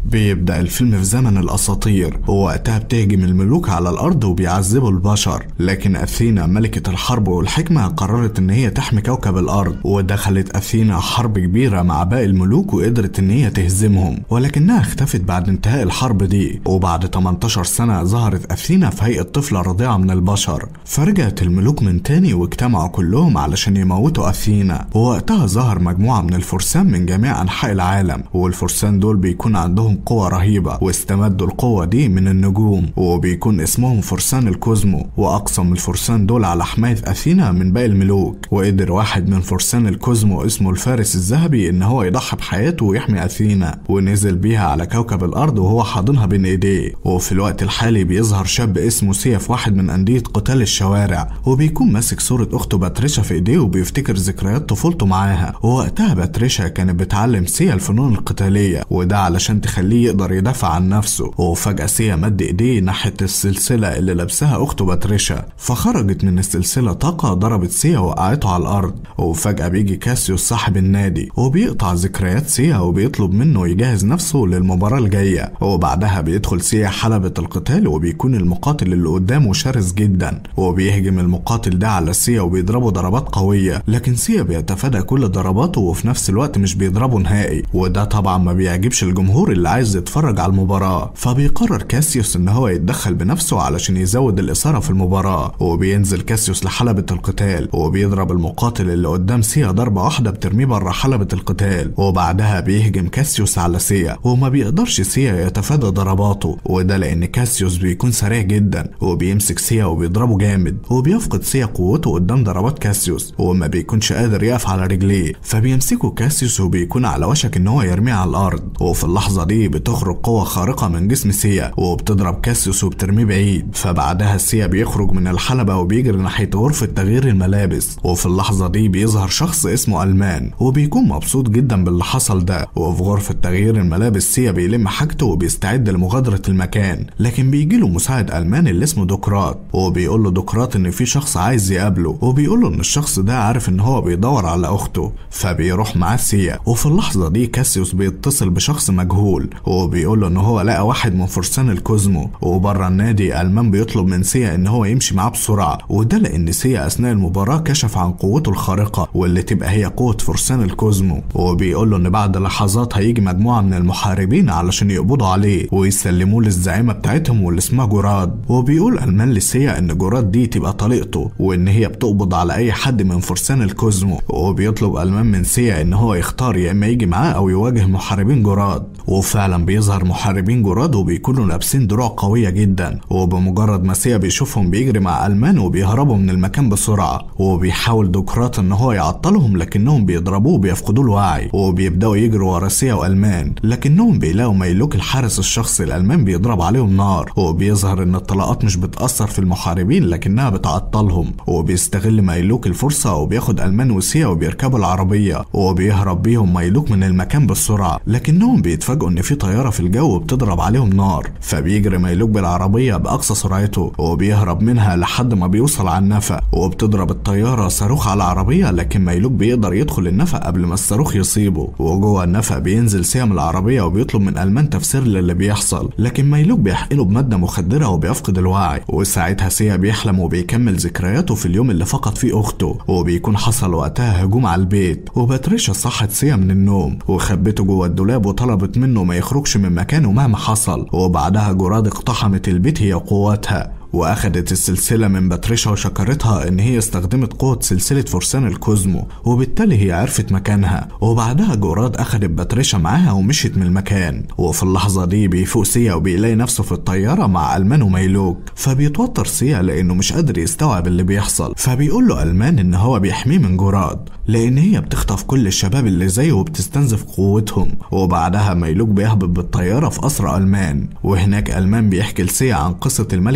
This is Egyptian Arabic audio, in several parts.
بيبدأ الفيلم في زمن الأساطير ووقتها بتهجم الملوك على الأرض وبيعذبوا البشر لكن أثينا ملكة الحرب والحكمة قررت إن هي تحمي كوكب الأرض ودخلت أثينا حرب كبيرة مع باقي الملوك وقدرت إن هي تهزمهم ولكنها اختفت بعد انتهاء الحرب دي وبعد 18 سنة ظهرت أثينا في هيئة طفلة رضيعة من البشر فرجعت الملوك من تاني واجتمعوا كلهم علشان يموتوا أثينا ووقتها ظهر مجموعة من الفرسان من جميع أنحاء العالم والفرسان دول بيكون عندهم قوة رهيبة واستمدوا القوة دي من النجوم وبيكون اسمهم فرسان الكوزمو وأقسم الفرسان دول على حماية أثينا من باقي الملوك وقدر واحد من فرسان الكوزمو اسمه الفارس الذهبي إن هو يضحي بحياته ويحمي أثينا ونزل بيها على كوكب الأرض وهو حاضنها بين إيديه وفي الوقت الحالي بيظهر شاب اسمه سيا في واحد من أندية قتال الشوارع وبيكون ماسك صورة أخته باتريشا في إيديه وبيفتكر ذكريات طفولته معاها ووقتها باتريشا كانت بتعلم سيا الفنون القتالية وده علشان تخليه يقدر يدافع عن نفسه وفجأة سيا مد إيديه ناحية السلسلة اللي لابسها أخته باتريشا فخرجت من السلسلة طاقة ضربت سيا وقعته على الأرض وفجأة بيجي كاسيوس صاحب النادي وبيقطع ذكريات سيا وبيطلب منه يجهز نفسه للمباراة الجاية وبعدها بيدخل سيا حلبة القتال وبيكون المقاتل اللي قدامه شرس جدا وبيهجم المقاتل ده على سيا وبيضربه ضربات قوية لكن سيا بيتفادى كل ضرباته وفي نفس الوقت مش بيضربه نهائي وده طبعا ما بيعجبش الجمهور اللي عايز يتفرج على المباراة فبيقرر كاسيوس ان هو يتدخل بنفسه علشان يزود الإثارة في المباراة وبينزل كاسيوس لحلبة القتال وبيضرب المقاتل اللي قدام سيا ضربة واحدة بترميه بره حلبة القتال وبعدها بيهجم كاسيوس على سيا وما بيقدرش سيا يتفادى ضرباته وده لأن كاسيوس بيكون سريع جدا وبيمسك سيا وبيضربه جامد وبيفقد سيا قوته قدام ضربات كاسيوس وما بيكونش قادر يقف على رجليه فبيمسكه كاسيوس وبيكون على وشك ان هو يرميه على الارض وفي اللحظه دي بتخرج قوه خارقه من جسم سيا وبتضرب كاسيوس وبترميه بعيد فبعدها سيا بيخرج من الحلبه وبيجري ناحيه غرفه تغيير الملابس وفي اللحظه دي بيظهر شخص اسمه المان وبيكون مبسوط جدا باللي حصل ده وفي غرفه تغيير الملابس سيا بيلم حاجته وبيستعد لمغادره المكان لكن بيجي له مساعد المان اللي اسمه دوكرات وبيقول له دوكرات ان في شخص عايز يقابله وبيقول له ان الشخص ده عارف ان هو بيدور على اخته فبيروح معاه سيا وفي اللحظه دي كاسيوس بيتصل بشخص مجهول وبيقول له ان هو لقى واحد من فرسان الكوزمو وبره النادي المان بيطلب من سيا ان هو يمشي معاه بسرعه وده لان سيا اثناء المباراه كشف عن قوته الخارقه واللي تبقى هي قوه فرسان الكوزمو وبيقول له ان بعد لحظات هيجي مجموعه من المحاربين علشان يقبضوا عليه ويسلموه للزعيمه بتاعتهم واللي اسمها جراد وبيقول المان لسيا ان جراد دي تبقى طليقته وان هي بتقبض على اي حد من فرسان الكوزمو وبيطلب المان من سيا ان هو يختار يا اما يجي معاه او يواجه محاربين جراد وفعلا بيظهر محاربين جراد وبيكونوا لابسين دروع قويه جدا وبمجرد ما سيا بيشوفهم بيجري مع المان وبيهربوا من المكان بسرعه وبيحاول دوكرات ان هو يعطلهم لكنهم بيضربوه وبيفقدوا الوعي وبيبداوا يجروا ورا سيا والمان لكنهم بيلاقوا ميلوك الحارس الشخصي الالمان بيضرب عليهم نار وبيظهر ان الطلقات مش بتاثر في المحاربين لكنها بتعطلهم وبيستغل ميلوك الفرصه وبياخد المان وسيا وبيركبوا العربيه وبيهرب بيهم ميلوك من المكان بسرعه لكنهم بيتفاجئوا ان في طياره في الجو بتضرب عليهم نار فبيجري ميلوك بالعربيه باقصى سرعته وبيهرب منها لحد ما بيوصل على النفق وبتضرب الطياره صاروخ على العربيه لكن ميلوك بيقدر يدخل النفق قبل ما الصاروخ يصيبه وجوه النفق بينزل سيا من العربيه وبيطلب من المان تفسير للي بيحصل لكن ميلوك بيحقنه بماده مخدره وبيفقد الوعي وساعتها سيا بيحلم وبيكمل ذكرياته في اليوم اللي فقد فيه اخته وبيكون حصل وقتها هجوم على البيت وباتريشا صحت سيا من النوم وخبته جوه الدولاب وطلبت منه ما يخرجش من مكانه مهما حصل وبعدها جراد اقتحمت البيت هي وقواتها واخدت السلسلة من باتريشا وشكرتها ان هي استخدمت قوة سلسلة فرسان الكوزمو وبالتالي هي عرفت مكانها وبعدها جوراد اخدت باتريشا معاها ومشيت من المكان وفي اللحظة دي بيفوق سيا وبيلاقي نفسه في الطيارة مع المان وميلوك فبيتوتر سيا لانه مش قادر يستوعب اللي بيحصل فبيقول له المان ان هو بيحميه من جوراد لان هي بتخطف كل الشباب اللي زيه وبتستنزف قوتهم وبعدها ميلوك بيهبط بالطيارة في قصر المان وهناك المان بيحكي لسيا عن قصة الملكة أثينا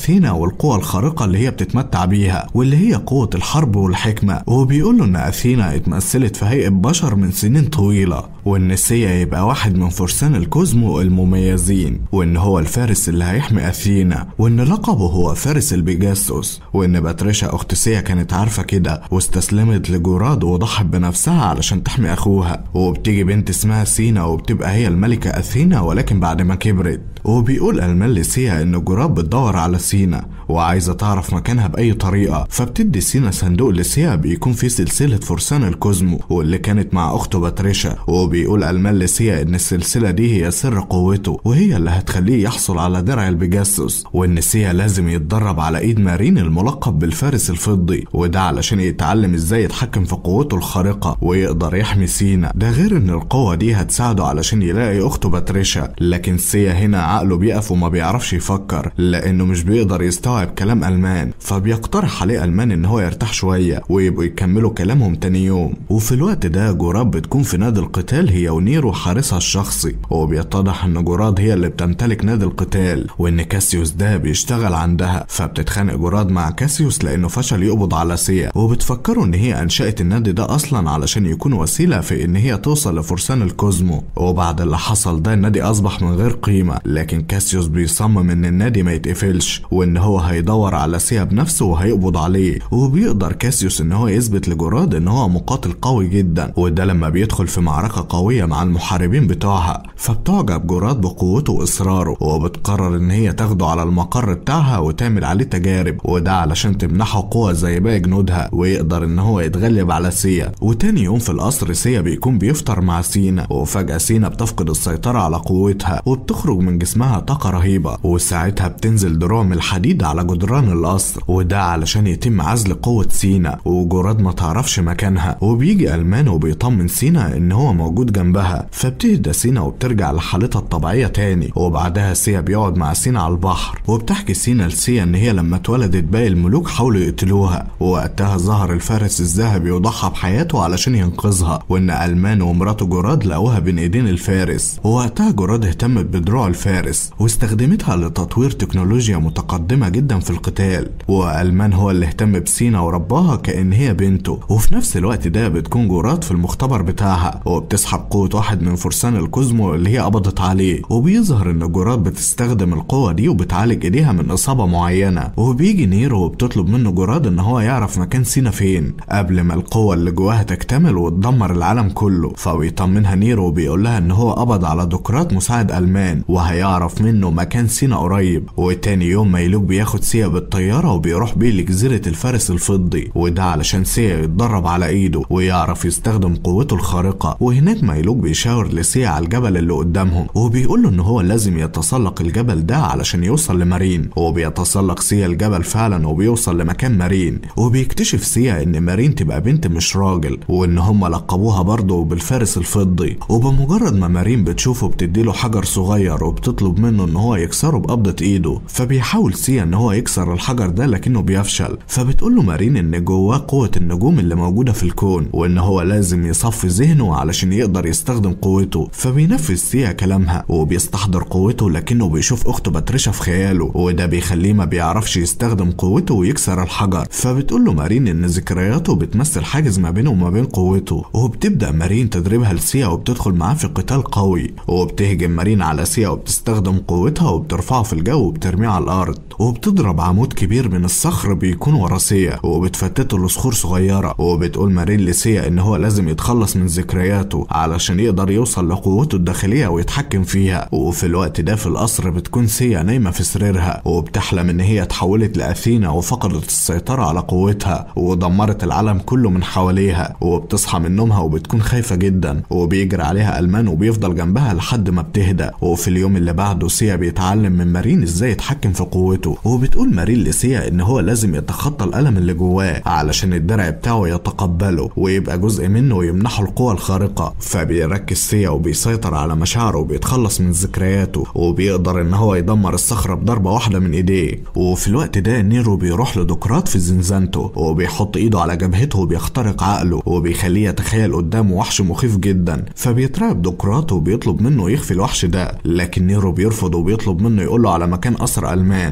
أثينا والقوة الخارقة اللي هي بتتمتع بيها واللي هي قوة الحرب والحكمة وبيقول له إن أثينا اتمثلت في هيئة بشر من سنين طويلة وإن سيا يبقى واحد من فرسان الكوزمو المميزين وإن هو الفارس اللي هيحمي أثينا وإن لقبه هو فارس البيجاسوس وإن باتريشا أخت سيا كانت عارفة كده واستسلمت لجوراد وضحت بنفسها علشان تحمي أخوها وبتيجي بنت اسمها سينا وبتبقى هي الملكة أثينا ولكن بعد ما كبرت وبيقول المال لسيا إن جوراد بتدور على سينا وعايزة تعرف مكانها بأي طريقة فبتدي سينا صندوق لسيا بيكون فيه سلسلة فرسان الكوزمو واللي كانت مع أخته باتريشا وبيقول المال لسيا إن السلسلة دي هي سر قوته وهي اللي هتخليه يحصل على درع البيجاسوس وإن سيا لازم يتدرب على إيد مارين الملقب بالفارس الفضي وده علشان يتعلم إزاي يتحكم في قوته الخارقة ويقدر يحمي سينا ده غير إن القوة دي هتساعده علشان يلاقي أخته باتريشا لكن سيا هنا عقله بيقف وما بيعرفش يفكر لأنه مش بيقدر يستوعب كلام ألمان فبيقترح عليه ألمان إن هو يرتاح شوية ويبقوا يكملوا كلامهم تاني يوم وفي الوقت ده جوراب بتكون في نادي القتال هي ونيرو حارسها الشخصي وبيتضح إن جوراد هي اللي بتمتلك نادي القتال وإن كاسيوس ده بيشتغل عندها فبتتخانق جوراد مع كاسيوس لأنه فشل يقبض على سيا وبتفكروا إن هي أنشأت النادي ده أصلا علشان يكون وسيلة في إن هي توصل لفرسان الكوزمو وبعد اللي حصل ده النادي أصبح من غير قيمة لكن كاسيوس بيصمم إن النادي ما يتقفلش وإن هو هيدور على سيا بنفسه وهيقبض عليه وبيقدر كاسيوس إن هو يثبت لجوراد إن هو مقاتل قوي جدا وده لما بيدخل في معركة قوية مع المحاربين بتوعها فبتعجب جوراد بقوته وإصراره وبتقرر إن هي تاخده على المقر بتاعها وتعمل عليه تجارب وده علشان تمنحه قوة زي باقي جنودها ويقدر إن هو يتغلب على سيا وتاني يوم في القصر سيا بيكون بيفطر مع سينا وفجأة سينا بتفقد السيطرة على قوتها وبتخرج من جسمها طاقة رهيبة وساعتها بتنزل دروع من الحديد على جدران القصر وده علشان يتم عزل قوة سينا وجراد ما تعرفش مكانها وبيجي ألمان وبيطمن سينا إن هو موجود جنبها فبتهدى سينا وبترجع لحالتها الطبيعية تاني وبعدها سيا بيقعد مع سينا على البحر وبتحكي سينا لسيا إن هي لما اتولدت باقي الملوك حاولوا يقتلوها ووقتها ظهر الفارس الذهبي وضحى بحياته علشان ينقذها وإن ألمان ومراته جراد لقوها بين إيدين الفارس ووقتها جراد اهتمت بدروع الفارس واستخدمتها لتطوير تكنولوجيا متقدمة جدا في القتال وألمان هو اللي اهتم بسينا ورباها كأن هي بنته وفي نفس الوقت ده بتكون جراد في المختبر بتاعها وبتسحب قوة واحد من فرسان الكوزمو اللي هي قبضت عليه وبيظهر إن جراد بتستخدم القوة دي وبتعالج إيديها من إصابة معينة وبيجي نيرو وبتطلب منه جراد إن هو يعرف مكان سينا فين قبل ما القوة اللي جواها تكتمل وتدمر العالم كله فبيطمنها نيرو وبيقول لها إن هو قبض على دوكرات مساعد ألمان وهيعرف منه مكان سينا قريب وتاني يوم ميلوك بياخد سيا بالطيارة وبيروح بيه لجزيرة الفارس الفضي وده علشان سيا يتدرب على ايده ويعرف يستخدم قوته الخارقة وهناك ميلوك بيشاور لسيا على الجبل اللي قدامهم وبيقول له ان هو لازم يتسلق الجبل ده علشان يوصل لمارين وبيتسلق سيا الجبل فعلا وبيوصل لمكان مارين وبيكتشف سيا ان مارين تبقى بنت مش راجل وان هم لقبوها برضه بالفارس الفضي وبمجرد ما مارين بتشوفه بتديله حجر صغير وبتطلب منه ان هو يكسره بقبضة ايده فبيحاول سيا ان هو يكسر الحجر ده لكنه بيفشل فبتقول له مارين ان جواه قوة النجوم اللي موجودة في الكون وان هو لازم يصفي ذهنه علشان يقدر يستخدم قوته فبينفذ سيا كلامها وبيستحضر قوته لكنه بيشوف اخته باتريشا في خياله وده بيخليه ما بيعرفش يستخدم قوته ويكسر الحجر فبتقول له مارين ان ذكرياته بتمثل حاجز ما بينه وما بين قوته وبتبدا مارين تدريبها لسيا وبتدخل معاه في قتال قوي وبتهجم مارين على سيا وبتستخدم قوتها وبترفعه في الجو وبترميه على الارض وبتضرب عمود كبير من الصخر بيكون ورا سيا وبتفتته لصخور صغيرة وبتقول مارين لسيا ان هو لازم يتخلص من ذكرياته علشان يقدر يوصل لقوته الداخلية ويتحكم فيها وفي الوقت ده في القصر بتكون سيا نايمة في سريرها وبتحلم ان هي اتحولت لأثينا وفقدت السيطرة على قوتها ودمرت العالم كله من حواليها وبتصحى من نومها وبتكون خايفة جدا وبيجري عليها ألمان وبيفضل جنبها لحد ما بتهدى وفي اليوم اللي بعده سيا بيتعلم من مارين ازاي يتحكم في قوته وبتقول مارين لسيا ان هو لازم يتخطى الألم اللي جواه علشان الدرع بتاعه يتقبله ويبقى جزء منه ويمنحه القوة الخارقة فبيركز سيا وبيسيطر على مشاعره وبيتخلص من ذكرياته وبيقدر ان هو يدمر الصخرة بضربة واحدة من ايديه وفي الوقت ده نيرو بيروح لدوكرات في زنزانته وبيحط ايده على جبهته وبيخترق عقله وبيخليه يتخيل قدامه وحش مخيف جدا فبيترعب دوكرات وبيطلب منه يخفي الوحش ده لكن نيرو بيرفض وبيطلب منه يقول له على مكان قصر ألمان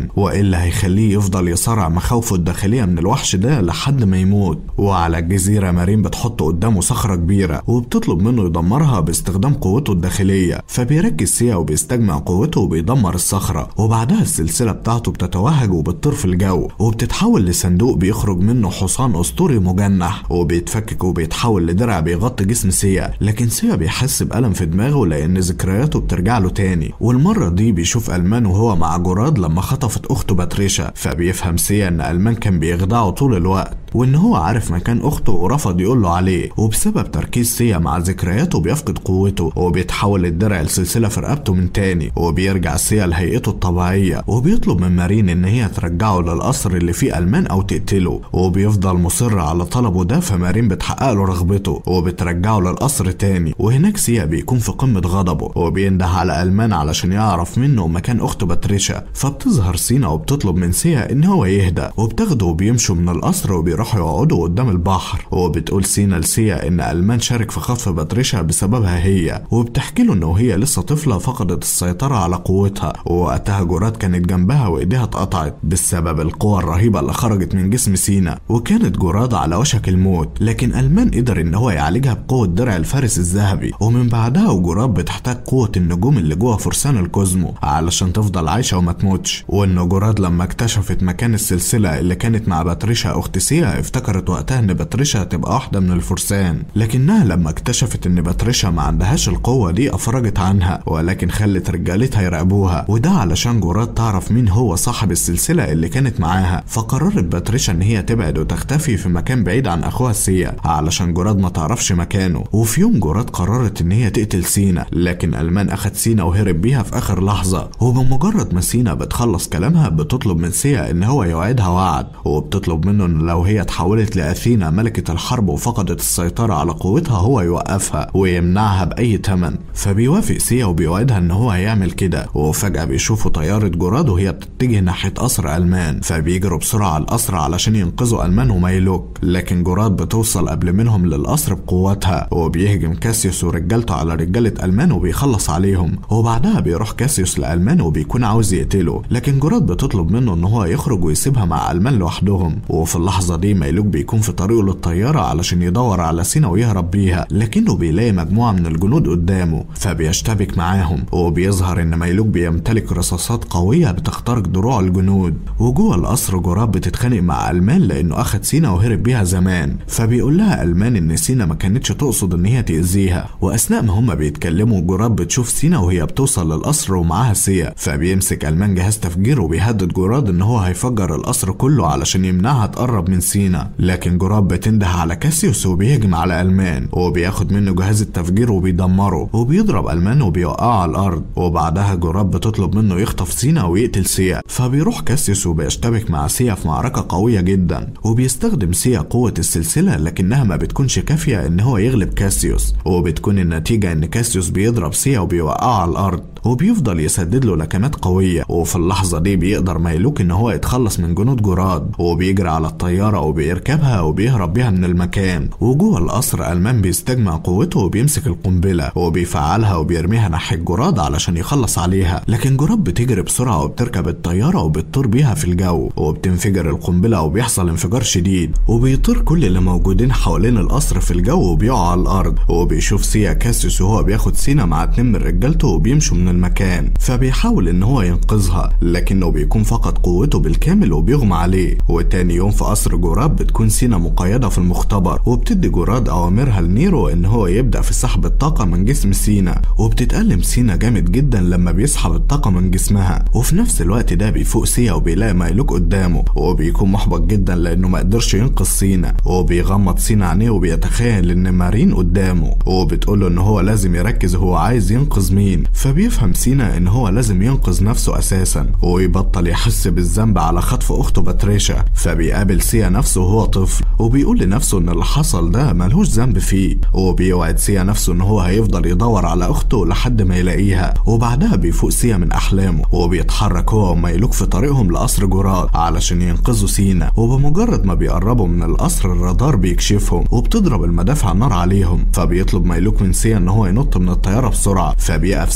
ألمان وإلا هيخليه يفضل يصارع مخاوفه الداخلية من الوحش ده لحد ما يموت وعلى الجزيرة مارين بتحط قدامه صخرة كبيرة وبتطلب منه يدمرها باستخدام قوته الداخلية فبيركز سيا وبيستجمع قوته وبيدمر الصخرة وبعدها السلسلة بتاعته بتتوهج وبتطير في الجو وبتتحول لصندوق بيخرج منه حصان أسطوري مجنح وبيتفكك وبيتحول لدرع بيغطي جسم سيا لكن سيا بيحس بألم في دماغه لأن ذكرياته بترجع له تاني والمرة دي بيشوف ألمان وهو مع جراد لما خطفت أخته باتريشا فبيفهم سيا إن ألمان كان بيخدعه طول الوقت وان هو عارف مكان اخته ورفض يقول له عليه وبسبب تركيز سيا مع ذكرياته بيفقد قوته وبيتحول الدرع لسلسله في رقبته من تاني وبيرجع سيا لهيئته الطبيعيه وبيطلب من مارين ان هي ترجعه للقصر اللي فيه المان او تقتله وبيفضل مصر على طلبه ده فمارين بتحقق له رغبته وبترجعه للقصر تاني وهناك سيا بيكون في قمه غضبه وبينده على المان علشان يعرف منه مكان اخته باتريشا فبتظهر سينا وبتطلب من سيا ان هو يهدى وبتاخده وبيمشوا من القصر وبيروح بيروحوا يقعدوا قدام البحر وبتقول سينا لسيا ان المان شارك في خطف باتريشا بسببها هي وبتحكي له انه هي لسه طفله فقدت السيطره على قوتها ووقتها جراد كانت جنبها وايديها اتقطعت بسبب القوه الرهيبه اللي خرجت من جسم سينا وكانت جراد على وشك الموت لكن المان قدر ان هو يعالجها بقوه درع الفارس الذهبي ومن بعدها وجراد بتحتاج قوه النجوم اللي جوه فرسان الكوزمو علشان تفضل عايشه وما تموتش وان جراد لما اكتشفت مكان السلسله اللي كانت مع باتريشا اخت سيا افتكرت وقتها ان باتريشا هتبقى واحدة من الفرسان لكنها لما اكتشفت ان باتريشا ما عندهاش القوة دي افرجت عنها ولكن خلت رجالتها يراقبوها وده علشان جوراد تعرف مين هو صاحب السلسلة اللي كانت معاها فقررت باتريشا ان هي تبعد وتختفي في مكان بعيد عن اخوها سيا علشان جوراد ما تعرفش مكانه وفي يوم جوراد قررت ان هي تقتل سينا لكن المان اخد سينا وهرب بيها في اخر لحظة وبمجرد ما سينا بتخلص كلامها بتطلب من سيا ان هو يوعدها وعد وبتطلب منه ان لو هي تحولت لأثينا ملكة الحرب وفقدت السيطرة على قوتها هو يوقفها ويمنعها بأي تمن فبيوافق سيا وبيوعدها إن هو هيعمل كده وفجأة بيشوفوا طيارة جراد وهي بتتجه ناحية قصر ألمان فبيجروا بسرعة على القصر علشان ينقذوا ألمان ومايلوك لكن جراد بتوصل قبل منهم للقصر بقوتها وبيهجم كاسيوس ورجالته على رجالة ألمان وبيخلص عليهم وبعدها بيروح كاسيوس لألمان وبيكون عاوز يقتله لكن جراد بتطلب منه إن هو يخرج ويسيبها مع ألمان لوحدهم وفي اللحظة دي مايلوك بيكون في طريقه للطيارة علشان يدور على سينا ويهرب بيها لكنه بيلاقي مجموعة من الجنود قدامه فبيشتبك معاهم وبيظهر ان مايلوك بيمتلك رصاصات قوية بتخترق دروع الجنود وجوه القصر جراب بتتخانق مع ألمان لأنه أخد سينا وهرب بيها زمان فبيقول لها ألمان إن سينا ما كانتش تقصد إن هي تأذيها وأثناء ما هما بيتكلموا جراب بتشوف سينا وهي بتوصل للقصر ومعاها سيا فبيمسك ألمان جهاز تفجير وبيهدد جراد إن هو هيفجر القصر كله علشان يمنعها تقرب من سينا لكن جراب بتنده على كاسيوس وبيهجم على ألمان وبياخد منه جهاز التفجير وبيدمره وبيضرب ألمان وبيوقعه على الأرض وبعدها جراب بتطلب منه يخطف سينا ويقتل سيا فبيروح كاسيوس وبيشتبك مع سيا في معركة قوية جدا وبيستخدم سيا قوة السلسلة لكنها ما بتكونش كافية إن هو يغلب كاسيوس وبتكون النتيجة إن كاسيوس بيضرب سيا وبيوقعه على الأرض وبيفضل يسدد له لكمات قوية وفي اللحظة دي بيقدر مايلوك إن هو يتخلص من جنود جراد وبيجري على الطيارة وبيركبها وبيهرب بيها من المكان وجوه القصر ألمان بيستجمع قوته وبيمسك القنبلة وبيفعلها وبيرميها ناحية جراد علشان يخلص عليها لكن جراد بتجري بسرعة وبتركب الطيارة وبتطير بيها في الجو وبتنفجر القنبلة وبيحصل انفجار شديد وبيطير كل اللي موجودين حوالين القصر في الجو وبيقعوا على الأرض وبيشوف سيا كاسيوس وهو بياخد سينا مع اتنين من رجالته وبيمشوا من المكان فبيحاول ان هو ينقذها لكنه بيكون فقد قوته بالكامل وبيغمى عليه وتاني يوم في قصر جراد بتكون سينا مقيدة في المختبر وبتدي جراد أوامرها لنيرو إن هو يبدأ في سحب الطاقة من جسم سينا وبتتألم سينا جامد جدا لما بيسحب الطاقة من جسمها وفي نفس الوقت ده بيفوق سيا وبيلاقي مايلوك قدامه وبيكون محبط جدا لأنه ما قدرش ينقذ سينا وبيغمض سينا عينيه وبيتخيل إن مارين قدامه وبتقوله إن هو لازم يركز هو عايز ينقذ مين فبيفهم سينا إن هو لازم ينقذ نفسه أساسا ويبطل يحس بالذنب على خطف أخته باتريشا فبيقابل سيا نفسه وهو طفل وبيقول لنفسه ان اللي حصل ده ملهوش ذنب فيه وبيوعد سيا نفسه ان هو هيفضل يدور على اخته لحد ما يلاقيها وبعدها بيفوق سيا من احلامه وبيتحرك هو وميلوك في طريقهم لقصر جراد علشان ينقذوا سينا وبمجرد ما بيقربوا من القصر الرادار بيكشفهم وبتضرب المدافع النار عليهم فبيطلب ميلوك من سيا ان هو ينط من الطياره بسرعه فبيقف سيا على باب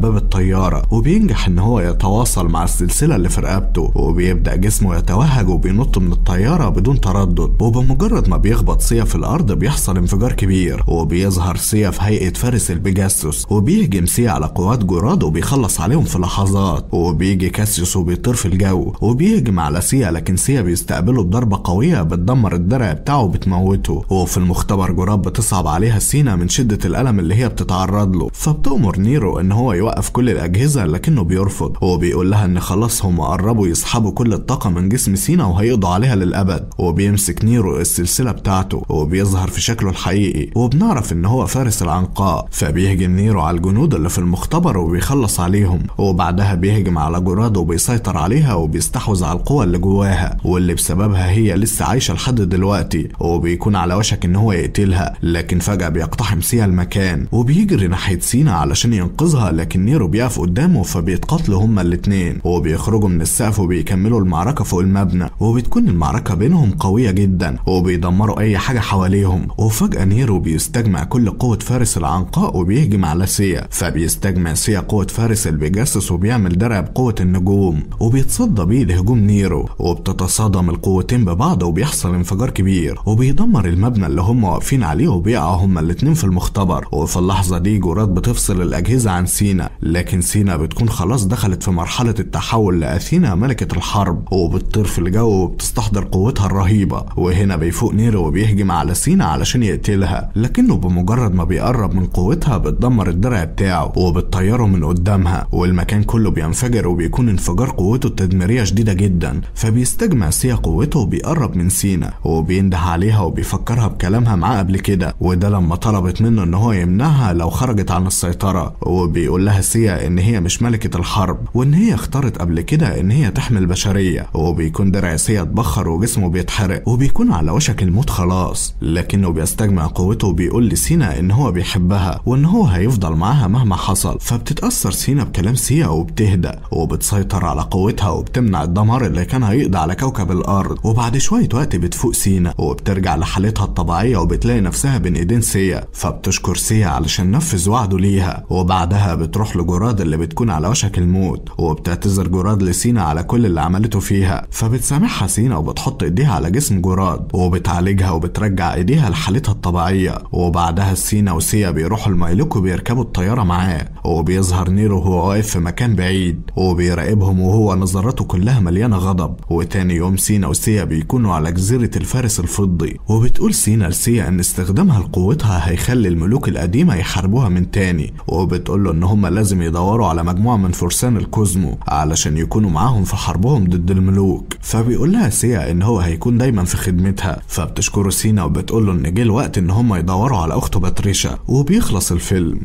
باب الطيارة وبينجح ان هو يتواصل مع السلسلة اللي في رقبته وبيبدأ جسمه يتوهج وبينط من الطيارة بدون تردد وبمجرد ما بيخبط سيا في الأرض بيحصل انفجار كبير وبيظهر سيا في هيئة فارس البيجاسوس وبيهجم سيا على قوات جراد وبيخلص عليهم في لحظات وبيجي كاسيوس وبيطير في الجو وبيهجم على سيا لكن سيا بيستقبله بضربة قوية بتدمر الدرع بتاعه وبتموته وفي المختبر جراد بتصعب عليها سينا من شدة الألم اللي هي بتتعرض له فبتأمر نيرو ان هو يوقف كل الأجهزة لكنه بيرفض وبيقول لها ان خلاص هم قربوا يسحبوا كل الطاقة من جسم سينا وهيقضوا عليها للأبد وبيمسك نيرو السلسلة بتاعته وبيظهر في شكله الحقيقي وبنعرف ان هو فارس العنقاء فبيهجم نيرو على الجنود اللي في المختبر وبيخلص عليهم وبعدها بيهجم على جراد وبيسيطر عليها وبيستحوذ على القوة اللي جواها واللي بسببها هي لسه عايشة لحد دلوقتي وبيكون على وشك ان هو يقتلها لكن فجأة بيقتحم سيا المكان وبيجري ناحية سينا علشان ينقذها لكن نيرو بيقف قدامه فبيتقاتلوا هما الاتنين وبيخرجوا من السقف وبيكملوا المعركة فوق المبنى وبتكون المعركة بينهم قوية جدا وبيدمروا أي حاجة حواليهم وفجأة نيرو بيستجمع كل قوة فارس العنقاء وبيهجم على سيا فبيستجمع سيا قوة فارس البيجاسوس وبيعمل درع بقوة النجوم وبيتصدى بيه لهجوم نيرو وبتتصادم القوتين ببعض وبيحصل انفجار كبير وبيدمر المبنى اللي هم واقفين عليه وبيقعوا هما الاتنين في المختبر وفي اللحظة دي جراد بتفصل الأجهزة عن سينا لكن سينا بتكون خلاص دخلت في مرحلة التحول لأثينا ملكة الحرب وبتطير في الجو وبتستحضر قوتها الرهيبة وهنا بيفوق نيرو وبيهجم على سينا علشان يقتلها لكنه بمجرد ما بيقرب من قوتها بتدمر الدرع بتاعه وبتطيره من قدامها والمكان كله بينفجر وبيكون انفجار قوته التدميرية شديدة جدا فبيستجمع سيا قوته وبيقرب من سينا وبينده عليها وبيفكرها بكلامها معاه قبل كده وده لما طلبت منه ان هو يمنعها لو خرجت عن السيطرة وبيقول لها سيا ان هي مش ملكة الحرب وان هي اختارت قبل كده ان هي تحمي البشرية وبيكون درع سيا اتبخر وجسمه بيتحرق وبيكون على وشك الموت خلاص لكنه بيستجمع قوته وبيقول لسينا ان هو بيحبها وان هو هيفضل معاها مهما حصل فبتتأثر سينا بكلام سيا وبتهدى وبتسيطر على قوتها وبتمنع الدمار اللي كان هيقضي على كوكب الارض وبعد شوية وقت بتفوق سينا وبترجع لحالتها الطبيعية وبتلاقي نفسها بين ايدين سيا فبتشكر سيا علشان نفذ وعده ليها وبعدها بتروح لجراد اللي بتكون على وشك الموت وبتعتذر جراد لسينا على كل اللي عملته فيها فبتسامحها سينا وبتحط ايديها على جسم جراد وبتعالجها وبترجع ايديها لحالتها الطبيعية وبعدها سينا وسيا بيروحوا المايلوك وبيركبوا الطيارة معاه وبيظهر نيرو وهو واقف في مكان بعيد وبيراقبهم وهو نظراته كلها مليانة غضب وتاني يوم سينا وسيا بيكونوا على جزيرة الفارس الفضي وبتقول سينا لسيا ان استخدامها لقوتها هيخلي الملوك القديمة يحاربوها من تاني وبتقول له ان هم لازم يدوروا على مجموعة من فرسان الكوزمو علشان يكونوا معاهم في حربهم ضد الملوك فبيقول لها سيا ان هو هيكون دايما في خدمتها فبتشكره سينا وبتقول له ان جه الوقت ان هم يدوروا على اخته باتريشا وبيخلص الفيلم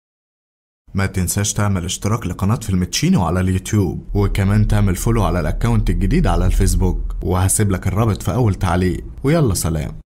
ما تنساش تعمل اشتراك لقناة فيلم تشينو على اليوتيوب وكمان تعمل فولو على الاكونت الجديد على الفيسبوك وهسيب لك الرابط في اول تعليق ويلا سلام